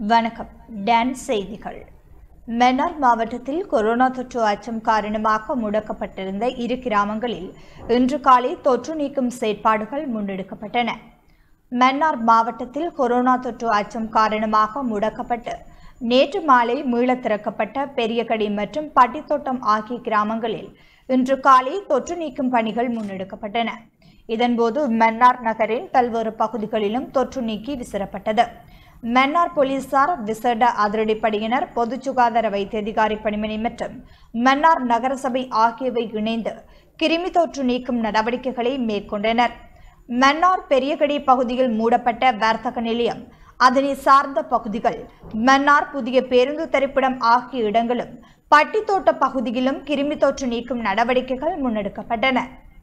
வணக்கம் டான் செய்திகள் மன்னார் மாவட்டத்தில் கொரோனா தொற்று அச்சம் காரணமாக முடக்கப்பட்டிருந்த இரு கிராமங்களில் இன்று காலை தொற்று நீக்கும் செயற்பாடுகள் முன்னெடுக்கப்பட்டன மன்னார் மாவட்டத்தில் கொரோனா தொற்று அச்சம் காரணமாக முடக்கப்பட்டு நேற்று மாலை மீளத் திறக்கப்பட்ட பெரியகடி மற்றும் பட்டித்தோட்டம் ஆகிய கிராமங்களில் இன்று காலை தொற்று நீக்கும் பணிகள் முன்னெடுக்கப்பட்டன இதன்போது மன்னார் நகரின் பல்வேறு பகுதிகளிலும் தொற்று நீக்கி விசிறப்பட்டது மன்னார் போலீசார் விசேட அதிரடிப்படையினர் பொது சுகாதார வைத்திய அதிகாரி பணிமனை மற்றும் மன்னார் நகரசபை ஆகியவை இணைந்து கிருமி தொற்று நீக்கும் நடவடிக்கைகளை மேற்கொண்டனர் மன்னார் பெரியகடி பகுதியில் மூடப்பட்ட வர்த்தக நிலையம் அதனை சார்ந்த பகுதிகள் மன்னார் புதிய பேருந்து தரிப்பிடம் ஆகிய இடங்களும் பட்டித்தோட்ட பகுதியிலும் கிருமி தொற்று நீக்கும் நடவடிக்கைகள் முன்னெடுக்கப்பட்டன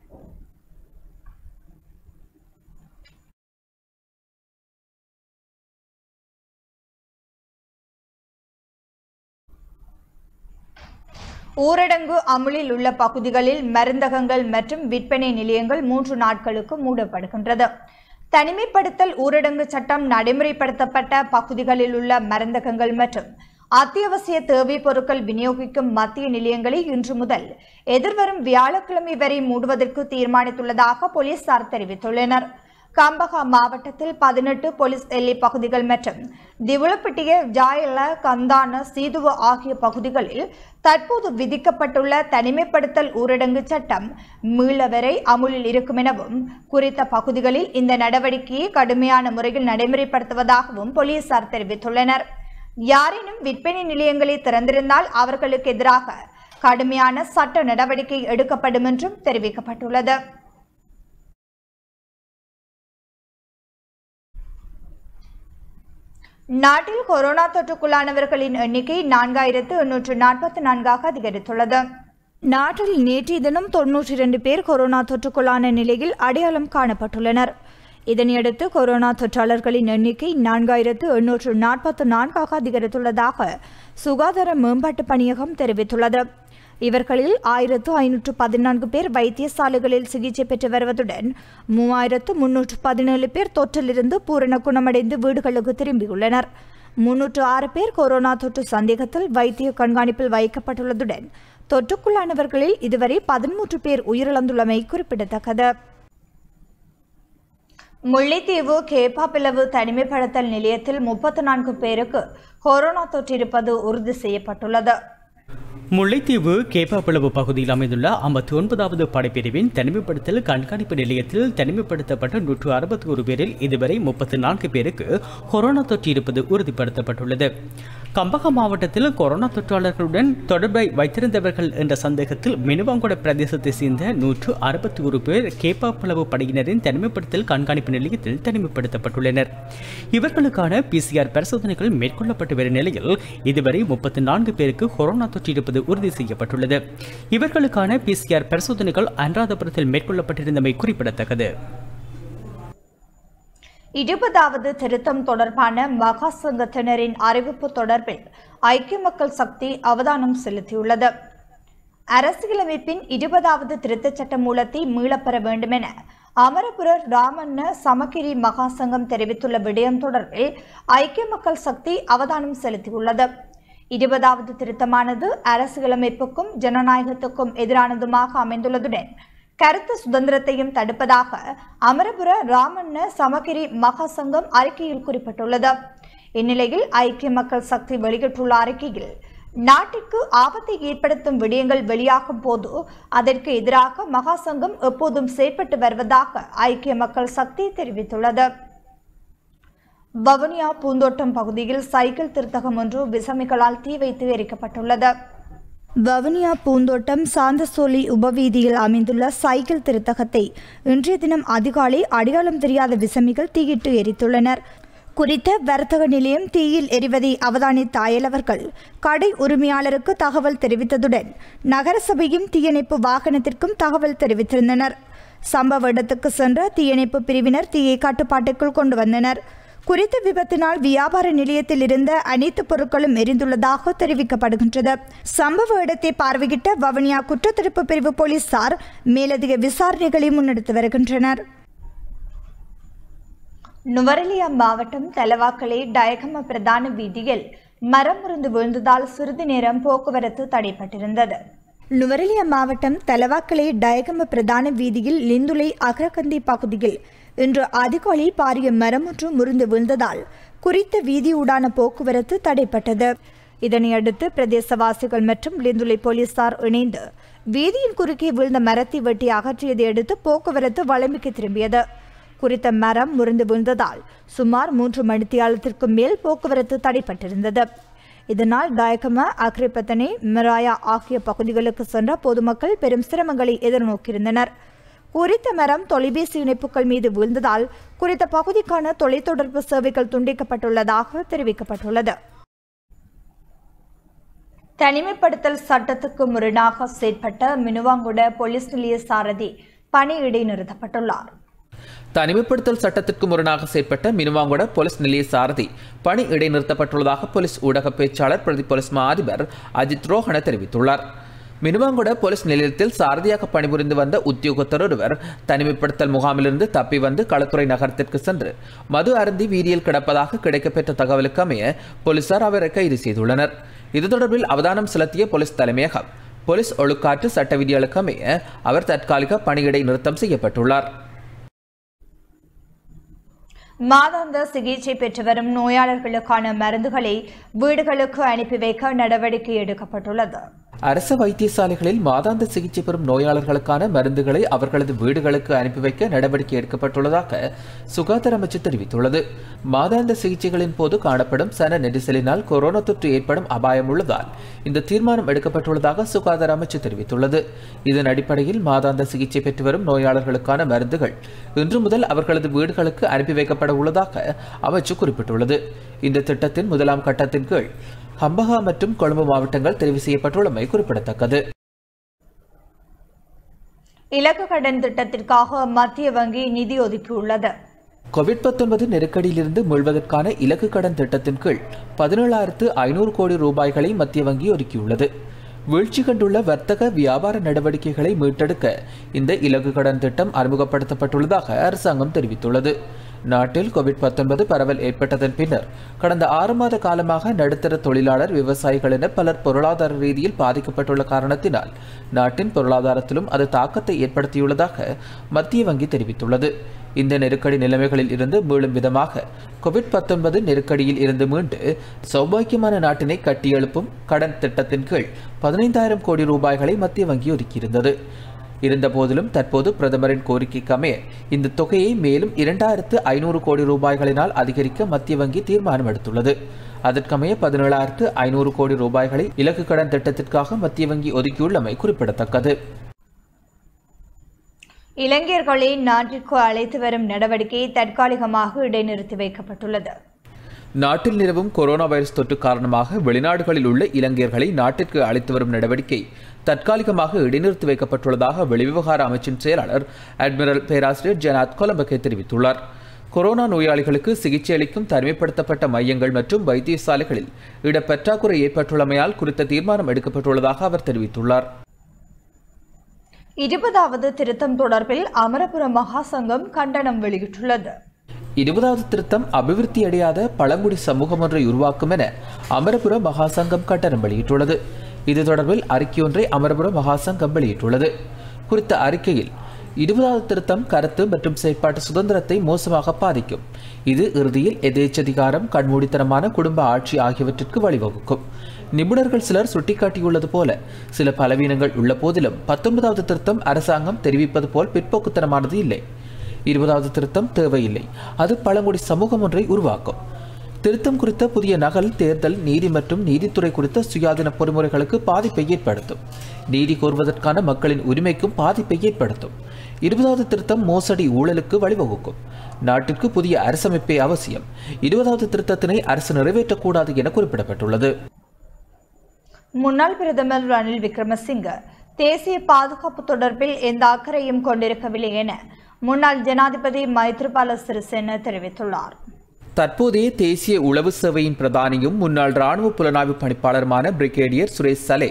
ஊரடங்கு அமுலில் உள்ள பகுதிகளில் மருந்தகங்கள் மற்றும் விற்பனை நிலையங்கள் மூன்று நாட்களுக்கு மூடப்படுகின்றது தனிமைப்படுத்தல் ஊரடங்கு சட்டம் நடைமுறைப்படுத்தப்பட்ட பகுதிகளில் உள்ள மருந்தகங்கள் மற்றும் அத்தியாவசிய தேவை பொருட்கள் விநியோகிக்கும் மத்திய நிலையங்களை இன்று முதல் எதிர்வரும் வியாழக்கிழமை வரை மூடுவதற்கு தீர்மானித்துள்ளதாக போலீசார் தெரிவித்துள்ளனர் கம்பகா மாவட்டத்தில் பதினெட்டு போலீஸ் எல்லை பகுதிகள் மற்றும் திவுளப்பட்டிய ஜாயல கந்தான சீதுவ ஆகிய பகுதிகளில் தற்போது விதிக்கப்பட்டுள்ள தனிமைப்படுத்தல் ஊரடங்கு சட்டம் மீள வரை அமுலில் இருக்கும் எனவும் குறித்த பகுதிகளில் இந்த நடவடிக்கையை கடுமையான முறையில் நடைமுறைப்படுத்துவதாகவும் போலீசார் தெரிவித்துள்ளனர் யாரேனும் விற்பனை நிலையங்களை திறந்திருந்தால் அவர்களுக்கு எதிராக கடுமையான சட்ட நடவடிக்கை எடுக்கப்படும் என்றும் தெரிவிக்கப்பட்டுள்ளது நாட்டில் கொரோனா தொற்றுக்குள்ளானவர்களின் எண்ணிக்கை நான்காயிரத்து எண்ணூற்று நாற்பத்தி நான்காக அதிகரித்துள்ளது நாட்டில் நேற்றைய தினம் தொன்னூற்றி இரண்டு பேர் கொரோனா தொற்றுக்குள்ளான நிலையில் அடையாளம் காணப்பட்டுள்ளனர் இதனையடுத்து கொரோனா தொற்றாளர்களின் எண்ணிக்கை நான்காயிரத்து எண்ணூற்று நாற்பத்தி நான்காக அதிகரித்துள்ளதாக சுகாதார மேம்பாட்டு பணியகம் தெரிவித்துள்ளது இவர்களில் ஆயிரத்து ஐநூற்று பதினான்கு பேர் வைத்தியசாலைகளில் சிகிச்சை பெற்று வருவதுடன் மூவாயிரத்து முன்னூற்று பதினேழு பேர் தொற்றிலிருந்து பூரண குணமடைந்து வீடுகளுக்கு திரும்பியுள்ளனர் முன்னூற்று ஆறு பேர் கொரோனா தொற்று சந்தேகத்தில் வைத்திய கண்காணிப்பில் வைக்கப்பட்டுள்ளதுடன் தொற்றுக்குள்ளானவர்களில் இதுவரை பதிமூன்று பேர் உயிரிழந்துள்ளமை குறிப்பிடத்தக்கது முல்லைத்தீவு கேப்பாப்பிளவு தனிமைப்படுத்தல் நிலையத்தில் முப்பத்தி நான்கு பேருக்கு கொரோனா தொற்று இருப்பது உறுதி செய்யப்பட்டுள்ளது முல்லைத்தீவு கேப்பாப்பிளவு பகுதியில் அமைந்துள்ள ஐம்பத்தி ஒன்பதாவது படைப்பிரிவின் தனிமைப்படுத்தல் கண்காணிப்பு நிலையத்தில் தனிமைப்படுத்தப்பட்ட நூற்று அறுபத்தி ஒரு பேரில் இதுவரை முப்பத்தி நான்கு பேருக்கு கொரோனா தொற்று இருப்பது உறுதிப்படுத்தப்பட்டுள்ளது கம்பகம் மாவட்டத்தில் கொரோனா தொற்றாளர்களுடன் தொடர்பை வைத்திருந்தவர்கள் என்ற சந்தேகத்தில் மினுவாங்குட பிரதேசத்தை சேர்ந்த நூற்று அறுபத்தி ஒரு பேர் கேப்பாப்பிளவு படையினரின் தனிமைப்படுத்தல் கண்காணிப்பு நிலையத்தில் தனிமைப்படுத்தப்பட்டுள்ளனர் இவர்களுக்கான பிசிஆர் பரிசோதனைகள் மேற்கொள்ளப்பட்டு வரும் நிலையில் இதுவரை முப்பத்தி நான்கு பேருக்கு கொரோனா தொற்று இருப்பது உறுதி செய்யப்பட்டுள்ளது இவர்களுக்கான பிசிஆர் பரிசோதனைகள் அனுராதபுரத்தில் மேற்கொள்ளப்பட்டிருந்தமை குறிப்பிடத்தக்கது இருபதாவது திருத்தம் தொடர்பான மகா சங்கத்தினரின் அறிவிப்பு தொடர்பில் ஐக்கிய மக்கள் சக்தி அவதானம் செலுத்தியுள்ளது அரசியலமைப்பின் இருபதாவது திருத்தச் சட்ட மூலத்தை மீளப்பெற வேண்டுமென அமரபுர ராமண்ண சமகிரி மகாசங்கம் தெரிவித்துள்ள விடயம் தொடர்பில் ஐக்கிய மக்கள் சக்தி அவதானம் செலுத்தியுள்ளது இருபதாவது திருத்தமானது அரசியலமைப்புக்கும் ஜனநாயகத்துக்கும் எதிரானதுமாக அமைந்துள்ளதுடன் கருத்து சுதந்திரத்தையும் தடுப்பதாக அமரபுர ராமண்ண சமகிரி மகாசங்கம் அறிக்கையில் குறிப்பிட்டுள்ளது இந்நிலையில் ஐக்கிய மக்கள் சக்தி வெளியிட்டுள்ள அறிக்கையில் நாட்டிற்கு ஆபத்தை ஏற்படுத்தும் விடயங்கள் வெளியாகும் போது அதற்கு எதிராக மகாசங்கம் எப்போதும் செயற்பட்டு வருவதாக ஐக்கிய மக்கள் சக்தி தெரிவித்துள்ளது வவுனியா பூந்தோட்டம் பகுதியில் சைக்கிள் திருத்தகம் ஒன்று விசமிகளால் தீ வைத்து எரிக்கப்பட்டுள்ளது வவுனியா பூந்தோட்டம் சாந்தசோலி உபவீதியில் அமைந்துள்ள சைக்கிள் திருத்தகத்தை இன்றைய தினம் அதிகாலை அடையாளம் தெரியாத விசமிகள் தீயிட்டு எரித்துள்ளனர் குறித்த வர்த்தக நிலையம் தீயில் எரிவதை அவதானித்த அயலவர்கள் கடை உரிமையாளருக்கு தகவல் தெரிவித்ததுடன் நகரசபையும் தீயணைப்பு வாகனத்திற்கும் தகவல் தெரிவித்திருந்தனர் சம்பவ இடத்துக்கு சென்ற தீயணைப்பு பிரிவினர் தீயை கட்டுப்பாட்டுக்குள் கொண்டு வந்தனர் குறித்த விபத்தினால் வியாபார நிலையத்தில் இருந்த அனைத்து பொருட்களும் எரிந்துள்ளதாக தெரிவிக்கப்படுகின்றது சம்பவ இடத்தை பார்வையிட்ட வவுனியா குற்றத்தடுப்பு பிரிவு போலீசார் மேலதிக விசாரணைகளை முன்னெடுத்து வருகின்றனர் நுவரெலியா மாவட்டம் தலவாக்கலை டயகம பிரதான வீதியில் மரம் முறிந்து விழுந்ததால் சிறிது நேரம் போக்குவரத்து தடைப்பட்டிருந்தது நுவரெலியா மாவட்டம் தலவாக்கலை டயகம பிரதான வீதியில் லிந்துலை அகரகந்தி பகுதியில் இன்று அதிகாலை பாரிய மரம் ஒன்று முறிந்து விழுந்ததால் குறித்த வீதியூடான போக்குவரத்து தடைப்பட்டது இதனையடுத்து பிரதேசவாசிகள் மற்றும் லிந்துலை போலீசார் இணைந்து வீதியின் குறுக்கே விழுந்த மரத்தை வெட்டி அகற்றியதை அடுத்து போக்குவரத்து வளமைக்கு திரும்பியது குறித்த மரம் முறிந்து விழுந்ததால் சுமார் மூன்று மணித்தியாலத்திற்கு மேல் போக்குவரத்து தடைப்பட்டிருந்தது இதனால் தாயகம அக்ரிபத்தனை மிராயா ஆகிய பகுதிகளுக்கு சென்ற பொதுமக்கள் பெரும் சிரமங்களை எதிர்நோக்கியிருந்தனர் குறித்த மரம் தொலைபேசி இணைப்புகள் மீது விழுந்ததால் குறித்த பகுதிக்கான தொலைத்தொடர்பு சேவைகள் துண்டிக்கப்பட்டுள்ளதாக தெரிவிக்கப்பட்டுள்ளது தனிமைப்படுத்தல் சட்டத்துக்கு முரணாக செயற்பட்ட மினுவாங்குட போலீஸ் நிலைய சாரதி பணி இடைநிறுத்தப்பட்டுள்ளார் தனிமைப்படுத்தல் சட்டத்திற்கு முரணாக செயற்பட்ட மினுவாங்குட போலீஸ் நிலைய சாரதி பணி இடைநிறுத்தப்பட்டுள்ளதாக போலீஸ் ஊடக பேச்சாளர் பிரதி போலீஸ் மா அதிபர் அஜித் ரோஹன தெரிவித்துள்ளார் மினுவாங்குட போலீஸ் நிலையத்தில் சாரதியாக பணிபுரிந்து வந்த உத்தியோகத்தர் ஒருவர் தனிமைப்படுத்தல் முகாமிலிருந்து தப்பி வந்து களத்துறை நகரத்திற்கு சென்று மது அருந்தி வீதியில் கிடப்பதாக கிடைக்கப்பெற்ற தகவலுக்கு அமைய போலீசார் அவரை கைது செய்துள்ளனர் இது தொடர்பில் அவதானம் செலுத்திய போலீஸ் தலைமையகம் போலீஸ் ஒழுக்காற்று சட்ட விதிகளுக்கு அமைய அவர் தற்காலிக பணியிடை நிறுத்தம் செய்யப்பட்டுள்ளார் மாதாந்த சிகிச்சை பெற்று வரும் நோயாளர்களுக்கான மருந்துகளை வீடுகளுக்கு அனுப்பி வைக்க நடவடிக்கை எடுக்கப்பட்டுள்ளது அரசு வைத்தியசாலைகளில் மாதாந்த சிகிச்சை பெறும் நோயாளர்களுக்கான மருந்துகளை அவர்களது வீடுகளுக்கு அனுப்பி வைக்க நடவடிக்கை எடுக்கப்பட்டுள்ளதாக சுகாதார அமைச்சு தெரிவித்துள்ளது மாதாந்த சிகிச்சைகளின் போது காணப்படும் சன நெரிசலினால் கொரோனா தொற்று ஏற்படும் அபாயம் உள்ளதால் இந்த தீர்மானம் எடுக்கப்பட்டுள்ளதாக சுகாதார அமைச்சு தெரிவித்துள்ளது இதன் அடிப்படையில் மாதாந்த சிகிச்சை பெற்று வரும் நோயாளர்களுக்கான மருந்துகள் இன்று முதல் அவர்களது வீடுகளுக்கு அனுப்பி வைக்கப்பட உள்ளதாக அமைச்சு குறிப்பிட்டுள்ளது இந்த திட்டத்தின் முதலாம் கட்டத்தின் கீழ் ஹம்பகா மற்றும் கொழும்பு மாவட்டங்கள் தெரிவு செய்யப்பட்டுள்ளமை குறிப்பிடத்தக்கது இலக்கு கடன் திட்டத்திற்காக மத்திய வங்கி நிதி ஒதுக்கியுள்ளது கோவிட் பத்தொன்பது நெருக்கடியிலிருந்து மீள்வதற்கான இலக்கு கடன் திட்டத்தின் கீழ் பதினேழாயிரத்து ஐநூறு கோடி ரூபாய்களை மத்திய வங்கி ஒதுக்கியுள்ளது வீழ்ச்சி கண்டுள்ள வர்த்தக வியாபார நடவடிக்கைகளை மீட்டெடுக்க இந்த இலக்கு கடன் திட்டம் அறிமுகப்படுத்தப்பட்டுள்ளதாக அரசாங்கம் தெரிவித்துள்ளது நாட்டில் கோவிட் பத்தொன்பது பரவல் ஏற்பட்டதன் பின்னர் கடந்த ஆறு மாத காலமாக நடுத்தர தொழிலாளர் விவசாயிகள் என பலர் பொருளாதார ரீதியில் பாதிக்கப்பட்டுள்ள காரணத்தினால் நாட்டின் பொருளாதாரத்திலும் அது தாக்கத்தை ஏற்படுத்தியுள்ளதாக மத்திய வங்கி தெரிவித்துள்ளது இந்த நெருக்கடி நிலைமைகளில் இருந்து மீளும் விதமாக கோவிட் பத்தொன்பது நெருக்கடியில் இருந்து மீண்டு சௌபாக்கியமான நாட்டினை கட்டியெழுப்பும் கடன் திட்டத்தின் கீழ் பதினைந்தாயிரம் கோடி ரூபாய்களை மத்திய வங்கி ஒதுக்கியிருந்தது இருந்தபோதிலும் தற்போது பிரதமரின் கோரிக்கைக்கு அமைய இந்த தொகையை மேலும் இரண்டாயிரத்து ஐநூறு கோடி ரூபாய்களினால் அதிகரிக்க மத்திய வங்கி தீர்மானம் எடுத்துள்ளது அதற்கமைய பதினேழாயிரத்து ஐநூறு கோடி ரூபாய்களை இலக்கு கடன் திட்டத்திற்காக மத்திய வங்கி ஒதுக்கியுள்ளமை குறிப்பிடத்தக்கது இளைஞர்களை நாட்டிற்கு அழைத்து வரும் நடவடிக்கை தற்காலிகமாக இடைநிறுத்தி வைக்கப்பட்டுள்ளது நாட்டில் நிலவும் கொரோனா வைரஸ் தொற்று காரணமாக வெளிநாடுகளில் உள்ள இலங்கையர்களை நாட்டிற்கு அழைத்து வரும் நடவடிக்கை தற்காலிகமாக இடைநிறுத்தி வைக்கப்பட்டுள்ளதாக வெளிவிவகார அமைச்சின் செயலாளர் அட்மிரல் பேராசிரியர் ஜனாத் கொலம்பகே தெரிவித்துள்ளார் கொரோனா நோயாளிகளுக்கு சிகிச்சை அளிக்கும் தனிமைப்படுத்தப்பட்ட மையங்கள் மற்றும் வைத்தியசாலைகளில் இடப்பற்றாக்குறை ஏற்பட்டுள்ளமையால் குறித்த தீர்மானம் எடுக்கப்பட்டுள்ளதாக அவர் தெரிவித்துள்ளார் இருபதாவது திருத்தம் தொடர்பில் அமரபுரம் மகாசங்கம் கண்டனம் வெளியிட்டுள்ளது இருபதாவது திருத்தம் அபிவிருத்தி அடையாத பழங்குடி சமூகம் ஒன்றை உருவாக்கும் என அமரபுர மகாசங்கம் கட்டணம் வெளியிட்டுள்ளது இது தொடர்பில் அறிக்கையொன்றை அமரபுர மகாசங்கம் வெளியிட்டுள்ளது குறித்த அறிக்கையில் இருபதாவது திருத்தம் கருத்து மற்றும் செயற்பாட்டு சுதந்திரத்தை மோசமாக பாதிக்கும் இது இறுதியில் எதேச்சதிகாரம் கண்மூடித்தனமான குடும்ப ஆட்சி ஆகியவற்றிற்கு வழிவகுக்கும் நிபுணர்கள் சிலர் சுட்டிக்காட்டியுள்ளது போல சில பலவீனங்கள் உள்ள போதிலும் பத்தொன்பதாவது திருத்தம் அரசாங்கம் தெரிவிப்பது போல் பிற்போக்குத்தனமானது இல்லை இருபதாவது திருத்தம் தேவையில்லை அது பழங்குடி சமூகம் ஒன்றை உருவாக்கும் திருத்தம் குறித்த புதிய நகல் தேர்தல் நீதி மற்றும் நீதித்துறை குறித்த சுயாதீன பொறிமுறைகளுக்கு பாதிப்பை ஏற்படுத்தும் நீதி கோருவதற்கான மக்களின் உரிமைக்கும் பாதிப்பை ஏற்படுத்தும் இருபதாவது திருத்தம் மோசடி ஊழலுக்கு வழிவகுக்கும் நாட்டிற்கு புதிய அரசமைப்பே அவசியம் இருபதாவது திருத்தத்தினை அரசு நிறைவேற்றக்கூடாது என குறிப்பிடப்பட்டுள்ளது முன்னாள் பிரதமர் ரணில் விக்ரமசிங்க தேசிய பாதுகாப்பு தொடர்பில் எந்த அக்கறையும் கொண்டிருக்கவில்லை என முன்னாள் ஜனாதிபதி மைத்ரிபால சிறிசேன தெரிவித்துள்ளார் தற்போதைய தேசிய உளவு சேவையின் பிரதானியும் முன்னாள் ராணுவ புலனாய்வு பணிப்பாளருமான பிரிகேடியர் சுரேஷ் சலே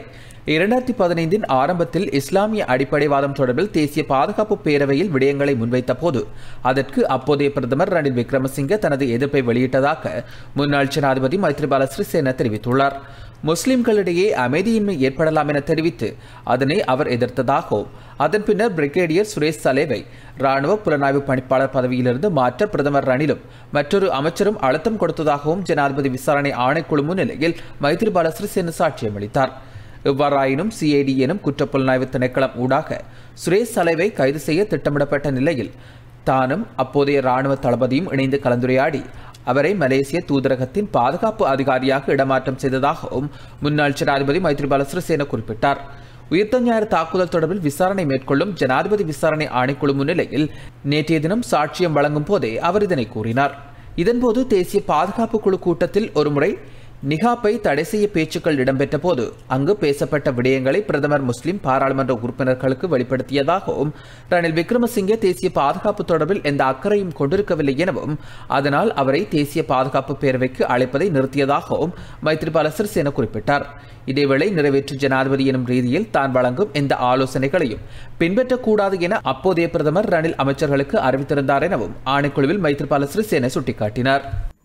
இரண்டாயிரத்தி பதினைந்தின் ஆரம்பத்தில் இஸ்லாமிய அடிப்படைவாதம் தொடர்பில் தேசிய பாதுகாப்பு பேரவையில் விடயங்களை முன்வைத்த போது அதற்கு அப்போதைய பிரதமர் ரணில் விக்ரமசிங்க தனது எதிர்ப்பை வெளியிட்டதாக முன்னாள் ஜனாதிபதி மைத்ரிபால சிறிசேன தெரிவித்துள்ளார் முஸ்லிம்களிடையே அமைதியின்மை ஏற்படலாம் என தெரிவித்து அதனை அவர் எதிர்த்ததாகவும் அதன் பின்னர் பிரிகேடியர் சுரேஷ் சலேவை ராணுவ புலனாய்வு பணிப்பாளர் பதவியிலிருந்து மாற்ற பிரதமர் ரணிலும் மற்றொரு அமைச்சரும் அழுத்தம் கொடுத்ததாகவும் ஜனாதிபதி விசாரணை ஆணைக்குழு முன்னிலையில் மைத்ரிபால சிறிசேன சாட்சியம் அளித்தார் எவ்வாறாயினும் சிஐடி எனும் குற்றப்புலனாய்வு திணைக்களம் ஊடாக சுரேஷ் சலைவை கைது செய்ய திட்டமிடப்பட்ட நிலையில் தானும் அப்போதைய ராணுவ தளபதியும் இணைந்து கலந்துரையாடி அவரை மலேசிய தூதரகத்தின் பாதுகாப்பு அதிகாரியாக இடமாற்றம் செய்ததாகவும் முன்னாள் ஜனாதிபதி மைத்ரிபால சிறிசேன குறிப்பிட்டார் உயிர்த்த ஞாயிறு தாக்குதல் தொடர்பில் விசாரணை மேற்கொள்ளும் ஜனாதிபதி விசாரணை ஆணைக்குழு முன்னிலையில் நேற்றைய தினம் சாட்சியம் வழங்கும் போதே அவர் இதனை கூறினார் இதன்போது தேசிய பாதுகாப்பு குழு கூட்டத்தில் ஒருமுறை நிகாப்பை தடை செய்ய பேச்சுக்கள் இடம்பெற்ற போது அங்கு பேசப்பட்ட விடயங்களை பிரதமர் முஸ்லிம் பாராளுமன்ற உறுப்பினர்களுக்கு வெளிப்படுத்தியதாகவும் ரணில் விக்ரமசிங்கே தேசிய பாதுகாப்பு தொடர்பில் எந்த அக்கறையும் கொண்டிருக்கவில்லை எனவும் அதனால் அவரை தேசிய பாதுகாப்பு பேரவைக்கு அழைப்பதை நிறுத்தியதாகவும் மைத்ரிபால சிறிசேன குறிப்பிட்டார் இதேவேளை நிறைவேற்று ஜனாதிபதி எனும் ரீதியில் தான் வழங்கும் எந்த ஆலோசனைகளையும் பின்பற்றக்கூடாது என அப்போதைய பிரதமர் ரணில் அமைச்சர்களுக்கு அறிவித்திருந்தார் எனவும் ஆணைக்குழுவில் மைத்ரிபால சிறிசேன சுட்டிக்காட்டினார்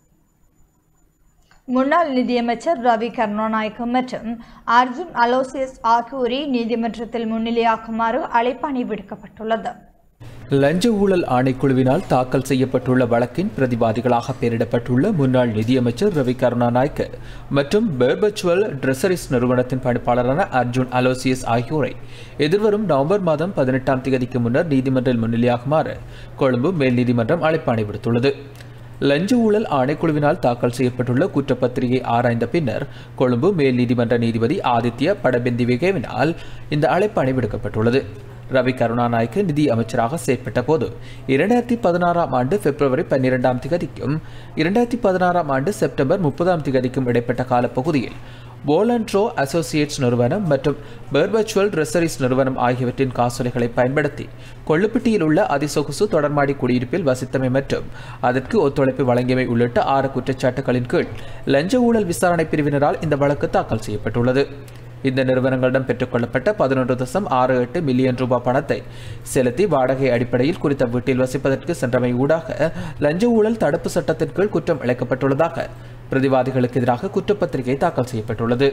முன்னாள் நிதியமைச்சர் ரவி கருணாநாயக்க மற்றும் அர்ஜுன் அலோசியஸ் ஆகியோரை நீதிமன்றத்தில் முன்னிலையாக்குமாறு அழைப்பாணை விடுக்கப்பட்டுள்ளது லஞ்ச ஊழல் ஆணைக்குழுவினால் தாக்கல் செய்யப்பட்டுள்ள வழக்கின் பிரதிவாதிகளாக பெயரிடப்பட்டுள்ள முன்னாள் நிதியமைச்சர் ரவி கருணாநாயக்க மற்றும் பெர்பச்சுவல் ட்ரெசரிஸ் நிறுவனத்தின் பணிப்பாளரான அர்ஜுன் அலோசியஸ் ஆகியோரை எதிர்வரும் நவம்பர் மாதம் பதினெட்டாம் தேதிக்கு முன்னர் நீதிமன்றில் முன்னிலையாகுமாறு கொழும்பு மேல் நீதிமன்றம் அழைப்பாணை விடுத்துள்ளது லஞ்ச ஊழல் ஆணைக்குழுவினால் தாக்கல் செய்யப்பட்டுள்ள குற்றப்பத்திரிகை ஆராய்ந்த பின்னர் கொழும்பு மேல் நீதிமன்ற நீதிபதி ஆதித்ய படபெந்திவிகேவினால் இந்த அழைப்பாணை விடுக்கப்பட்டுள்ளது ரவி கருணாநாயக்கு நிதி அமைச்சராக செயற்பட்ட போது இரண்டாயிரத்தி பதினாறாம் ஆண்டு பிப்ரவரி பன்னிரெண்டாம் திகதிக்கும் இரண்டாயிரத்தி பதினாறாம் ஆண்டு செப்டம்பர் முப்பதாம் திகதிக்கும் இடைப்பட்ட காலப்பகுதியில் போலண்ட்ரோ அசோசியேட்ஸ் நிறுவனம் மற்றும் பெர்பச்சுவல் ட்ரெசரிஸ் நிறுவனம் ஆகியவற்றின் காசோலைகளை பயன்படுத்தி கொள்ளுப்பட்டியில் உள்ள அதிசொகுசு தொடர்மாடி குடியிருப்பில் வசித்தமை மற்றும் அதற்கு ஒத்துழைப்பு வழங்கியமை உள்ளிட்ட ஆறு குற்றச்சாட்டுகளின் கீழ் லஞ்ச ஊழல் விசாரணை பிரிவினரால் இந்த வழக்கு தாக்கல் செய்யப்பட்டுள்ளது இந்த நிறுவனங்களிடம் பெற்றுக்கொள்ளப்பட்ட பதினொன்று தசம் ஆறு எட்டு மில்லியன் ரூபாய் பணத்தை செலுத்தி வாடகை அடிப்படையில் குறித்த வீட்டில் வசிப்பதற்கு சென்றமை ஊடாக லஞ்ச ஊழல் தடுப்பு சட்டத்தின் கீழ் குற்றம் இழைக்கப்பட்டுள்ளதாக பிரதிவாதிகளுக்கு எதிராக குற்றப்பத்திரிகை தாக்கல் செய்யப்பட்டுள்ளது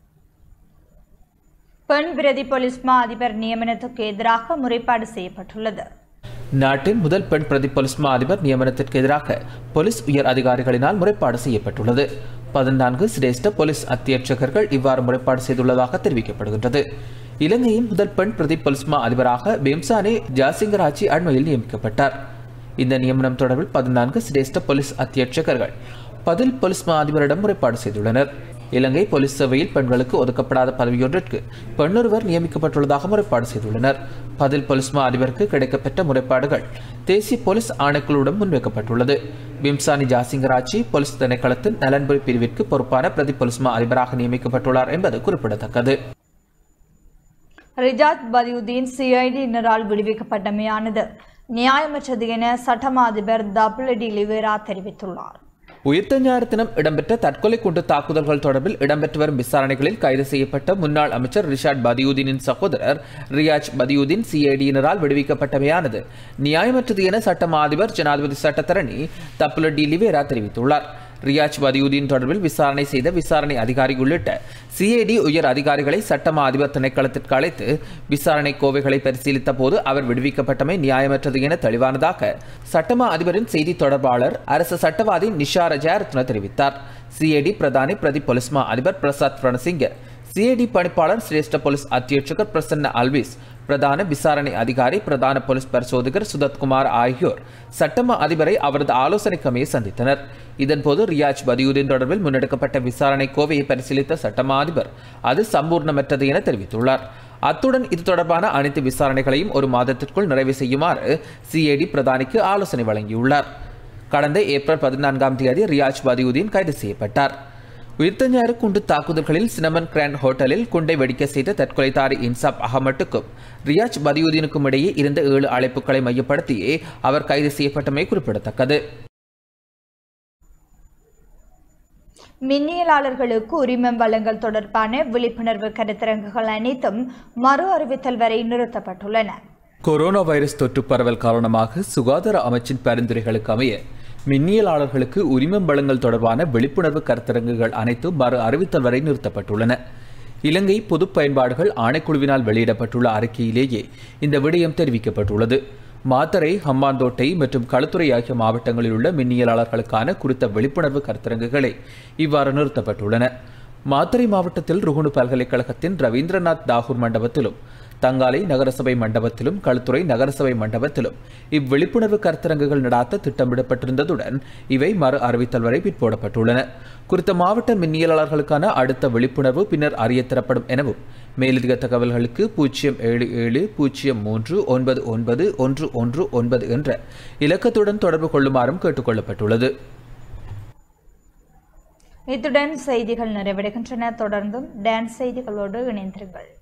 பெண் பிரதி போலீஸ் மா அதிபர் நியமனத்துக்கு எதிராக முறைப்பாடு செய்யப்பட்டுள்ளது நாட்டின் முதல் பெண் பிரதி போலீஸ் மா அதிபர் நியமனத்திற்கு எதிராக போலீஸ் உயர் அதிகாரிகளினால் முறைப்பாடு செய்யப்பட்டுள்ளது பதினான்கு சிரேஷ்ட போலீஸ் அத்தியட்சகர்கள் இவ்வாறு முறைப்பாடு செய்துள்ளதாக தெரிவிக்கப்படுகின்றது இலங்கையின் முதல் பெண் பிரதி போலீஸ் மா அதிபராக பிம்சானே ஜாசிங்கராச்சி அண்மையில் நியமிக்கப்பட்டார் இந்த நியமனம் தொடர்பில் பதினான்கு சிரேஷ்ட போலீஸ் அத்தியட்சகர்கள் பதில் போலீஸ் மா அதிபரிடம் முறைப்பாடு செய்துள்ளனர் இலங்கை போலீஸ் சேவையில் பெண்களுக்கு ஒதுக்கப்படாத பதவியொன்றிற்கு பெண்ணொருவர் நியமிக்கப்பட்டுள்ளதாக முறைப்பாடு செய்துள்ளனர் பதில் போலீஸ் மா அதிபருக்கு கிடைக்கப்பெற்ற முறைப்பாடுகள் தேசிய போலீஸ் ஆணைக்குழுவிடம் முன்வைக்கப்பட்டுள்ளது பிம்சானி ஜாசிங்கராச்சி போலீஸ் திணைக்களத்தின் நலன்புரி பிரிவிற்கு பொறுப்பான பிரதி போலீஸ் மா அதிபராக நியமிக்கப்பட்டுள்ளார் என்பது குறிப்பிடத்தக்கது ரிஜாத் பதியுதீன் சிஐடியினரால் விடுவிக்கப்பட்டமையானது நியாயமற்றது என சட்டமா அதிபர் தபுலடி லிவேரா தெரிவித்துள்ளார் உயிர்த்த ஞாயிறு தினம் இடம்பெற்ற தற்கொலை குண்டு தாக்குதல்கள் தொடர்பில் இடம்பெற்று வரும் விசாரணைகளில் கைது செய்யப்பட்ட முன்னாள் அமைச்சர் ரிஷாட் பதியுதீனின் சகோதரர் ரியாஜ் பதியுதீன் சிஐடியினரால் விடுவிக்கப்பட்டமையானது நியாயமற்றது என சட்டமா அதிபர் ஜனாதிபதி சட்டத்தரணி தப்புலடி லிவேரா தெரிவித்துள்ளார் ரியாஜ் பதியுதீன் தொடர்பில் விசாரணை செய்த விசாரணை அதிகாரி உள்ளிட்ட சிஐடி உயர் அதிகாரிகளை சட்டமா அதிபர் திணைக்களத்திற்கு அழைத்து விசாரணை கோவைகளை பரிசீலித்த போது அவர் விடுவிக்கப்பட்டமை நியாயமற்றது என தெளிவானதாக சட்டமா அதிபரின் செய்தி தொடர்பாளர் அரசு சட்டவாதி நிஷா ரஜாரத்ன தெரிவித்தார் சிஐடி பிரதானி பிரதி பொலிஸ்மா அதிபர் பிரசாத் பிரணசிங்க சிஐடி பணிப்பாளர் சிரேஷ்ட போலீஸ் அத்தியட்சகர் பிரசன்ன அல்விஸ் பிரதான விசாரணை அதிகாரி பிரதான போலீஸ் பரிசோதகர் சுதத்குமார் ஆகியோர் சட்டமா அதிபரை அவரது ஆலோசனைக்கமையை சந்தித்தனர் இதன்போது ரியாஜ் பதியுதீன் தொடர்பில் முன்னெடுக்கப்பட்ட விசாரணை கோவையை பரிசீலித்த சட்டமா அதிபர் அது சம்பூர்ணமற்றது என தெரிவித்துள்ளார் அத்துடன் இது தொடர்பான அனைத்து விசாரணைகளையும் ஒரு மாதத்திற்குள் நிறைவு செய்யுமாறு சிஐடி பிரதானிக்கு ஆலோசனை வழங்கியுள்ளார் கடந்த ஏப்ரல் பதினான்காம் தேதி ரியாஜ் பதியுதீன் கைது செய்யப்பட்டார் உயிர்த்த ஞாயிறு குண்டு தாக்குதல்களில் சினமன் கிராண்ட் ஹோட்டலில் குண்டை வெடிக்க செய்த தற்கொலைதாரி இன்சாப் அகமட்டுக்கும் ரியாஜ் பதியுதீனுக்கும் இடையே இருந்த ஏழு அழைப்புகளை மையப்படுத்தியே அவர் கைது செய்யப்பட்டமை குறிப்பிடத்தக்கது மின்னியலாளர்களுக்கு உரிமம் வழங்கல் தொடர்பான விழிப்புணர்வு கருத்தரங்குகள் அனைத்தும் மறு அறிவித்தல் வரை நிறுத்தப்பட்டுள்ளன கொரோனா வைரஸ் தொற்று பரவல் காரணமாக சுகாதார அமைச்சின் பரிந்துரைகளுக்கு அமைய மின்னியலாளர்களுக்கு உரிமம் வழங்கல் தொடர்பான விழிப்புணர்வு கருத்தரங்குகள் அனைத்தும் மறு அறிவித்தல் வரை நிறுத்தப்பட்டுள்ளன இலங்கை பொது பயன்பாடுகள் ஆணைக்குழுவினால் வெளியிடப்பட்டுள்ள அறிக்கையிலேயே இந்த விடயம் தெரிவிக்கப்பட்டுள்ளது மாத்தறை ஹம்பாந்தோட்டை மற்றும் களுத்துறை ஆகிய மாவட்டங்களில் உள்ள மின்னியலாளர்களுக்கான குறித்த விழிப்புணர்வு கருத்தரங்குகளை இவ்வாறு நிறுத்தப்பட்டுள்ளன மாத்தறை மாவட்டத்தில் ருகுணு பல்கலைக்கழகத்தின் ரவீந்திரநாத் தாகூர் மண்டபத்திலும் தங்காலை நகரசபை மண்டபத்திலும் களுத்துறை நகரசபை மண்டபத்திலும் இவ்விழிப்புணர்வு கருத்தரங்குகள் நடாத்த திட்டமிடப்பட்டிருந்ததுடன் இவை மறு அறிவித்தல் வரை பிற்போடப்பட்டுள்ளன குறித்த மாவட்ட மின்னியலாளர்களுக்கான அடுத்த விழிப்புணர்வு பின்னர் அறியத்தரப்படும் எனவும் மேலதிக தகவல்களுக்கு பூஜ்ஜியம் ஏழு ஏழு பூஜ்ஜியம் மூன்று ஒன்பது ஒன்பது ஒன்று ஒன்று ஒன்பது என்ற இலக்கத்துடன் தொடர்பு கொள்ளுமாறும் கேட்டுக்கொள்ளப்பட்டுள்ளது இத்துடன் செய்திகள் நிறைவடைகின்றன தொடர்ந்தும் டான்ஸ் செய்திகளோடு இணைந்திருங்கள்